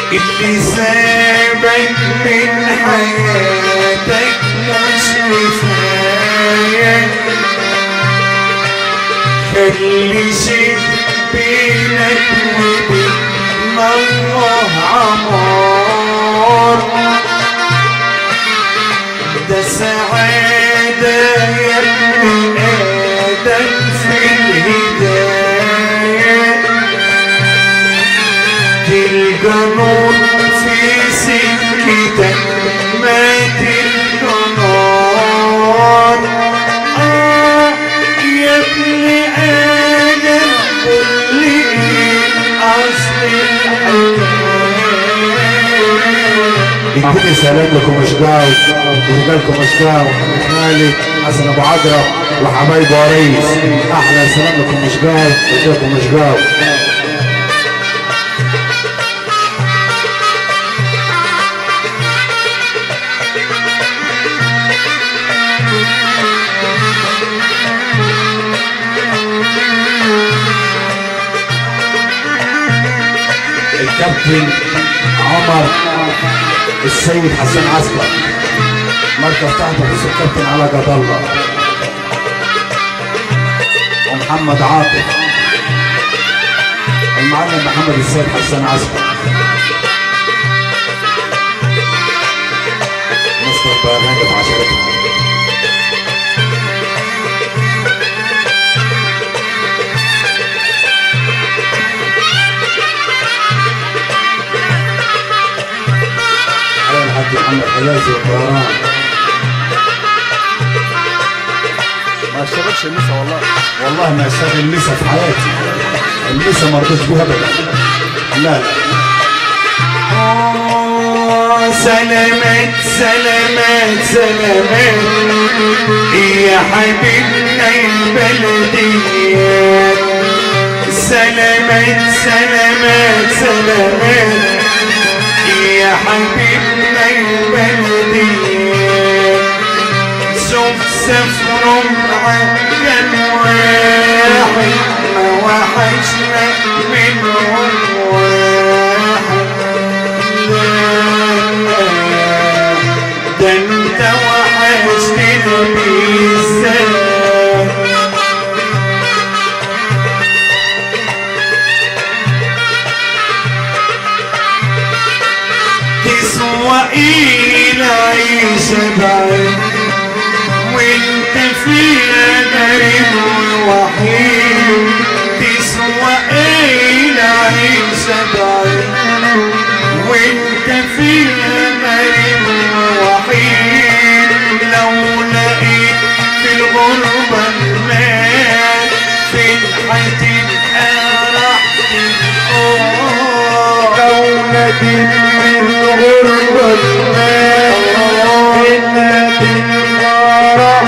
اللي سابك من حياتك مش كفاية خلي شيء بينك وبين الله عمار ده سعادة يا ابن آدم في الهداية تلقى نور في سكتك ما تلقى نار آه يا ابن آدم قل لي أصل الحكاية يديني سلام لكم اشجاو ورجالكم اشجاو وحمد خالد حسن ابو عجرة وحبايبه وريس احلى سلام لكم اشجاو ورجالكم اشجاو الكابتن عمر السيد حسن عسكر مركز تحت رئيس الكابتن على جد الله ومحمد عاطف المعلم محمد السيد حسن عسكر مستر برنامج عشرتهم على الحاج محمد حجازي والطيران ما اشتغلش النسا والله والله ما اشتغل النسا في حياتي النسا ما رضيتش بيها ابدا لا لا آه، سلامات سلامات سلامات يا حبيبنا البلديات سلامات سلامات سلامات يا حبيبنا البلديات شوف سفر معجل واحد ما وحشنا منهم واحد لا لا ده انت وحشتنا بالذات تسوى ايه العيشة بعيد وانت فيها غريب ووحيد تسوى ايه العيشة بعيد وانت فيها غريب ووحيد لو لقيت في الغربة المال فين هتبقى راحتي اه لو لقيت في الغربة المال فين هتبقى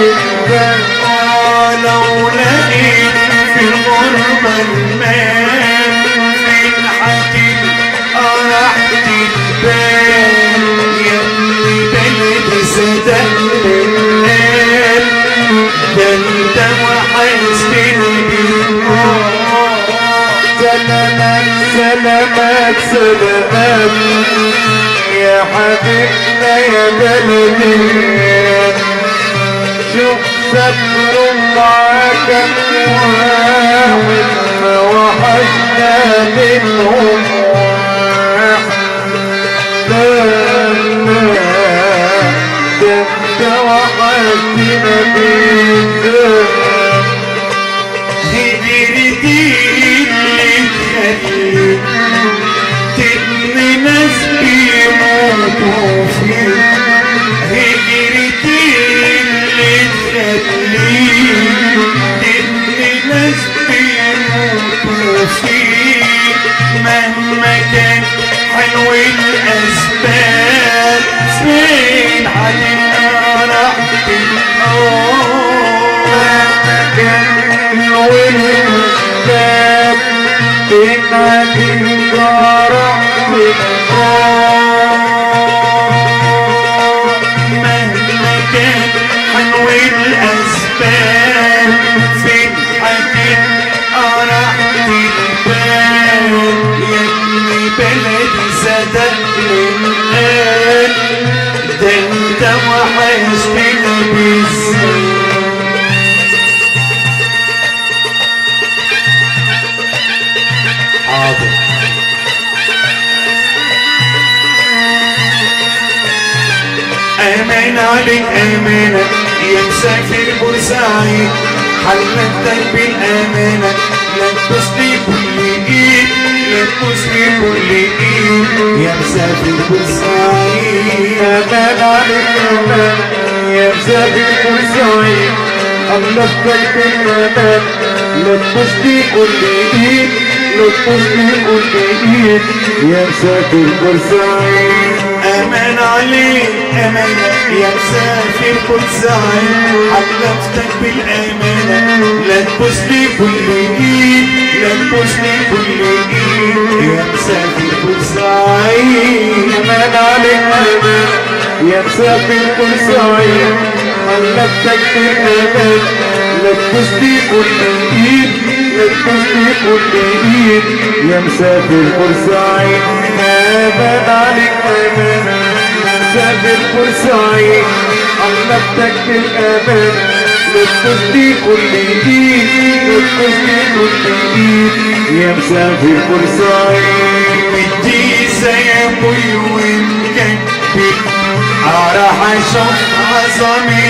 آه، لو لقيت في الغربة المال فين هتبقى راحتي البال يا ابني بلد صدق النال ده انت وحشتني بالنار سلامات سلامات سلامات يا حبيبنا يا بلدي شوف سفر معاك واحد ما وحشنا منهم واحد لا لا ده انت وحشتنا بالذات هجرتي اللي تخليك تبني ناس بيموتوا فيك هجرتي اللي تخليك تبني ناس بيموتوا فيك مهما كان حلو الأسباب فين هتبقى راحتي مهما كان حلو الأسباب فين هتبقى راحتي مهما كان حلو الأسباب فين هتبقى راحتي البال يا ابني بلدي حاضر امان عليك امانة يا مسافر بورسعيد حلفتك بالامانة لا تبص لي كل ايد لا تبص لي كل ايد يا مسافر بورسعيد امان عليك امانة يا مسافر بورسعيد حلفتك بالامانة لا تبص لي كل ايد لا تبص لي كل ايد يا مسافر بورسعيد امان عليك امانة يا مسافر كل سعيد حلفتك بالامانة لا تبوس لي كل ايد لا تبوس لي كل ايد يا مسافر كل سعيد امان عليك امانة يا مسافر كل سعيد حلفتك بالامانة لا تبوس لي كل ايد لا تبوس لي كل ايد يا مسافر بورسعيد امان عليك امانة مسافر بورسعيد حلفتك بالامان لا تبوس لي كل ايد لا تبوس لي كل ايد يا مسافر بورسعيد الجيزة يا ابوي ومكبر راح اشوف عظمة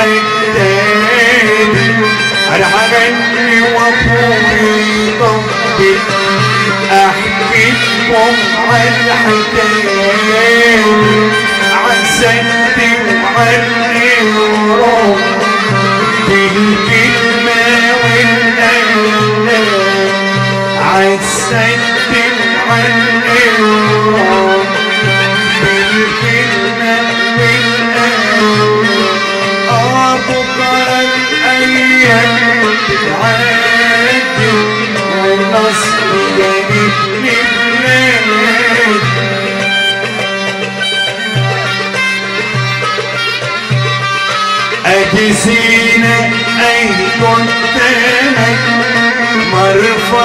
اجدادي راح اغني وابوي يطبل احكي لكم عن حكاياتي عن سنتي وعن الروح بالكلمة والألام عن سنتي وعن الروح بالكلمة والألام آه بكرة الأيام بتعدي والنصر جانب لبلاد ادي زينة اي قدامك مرفع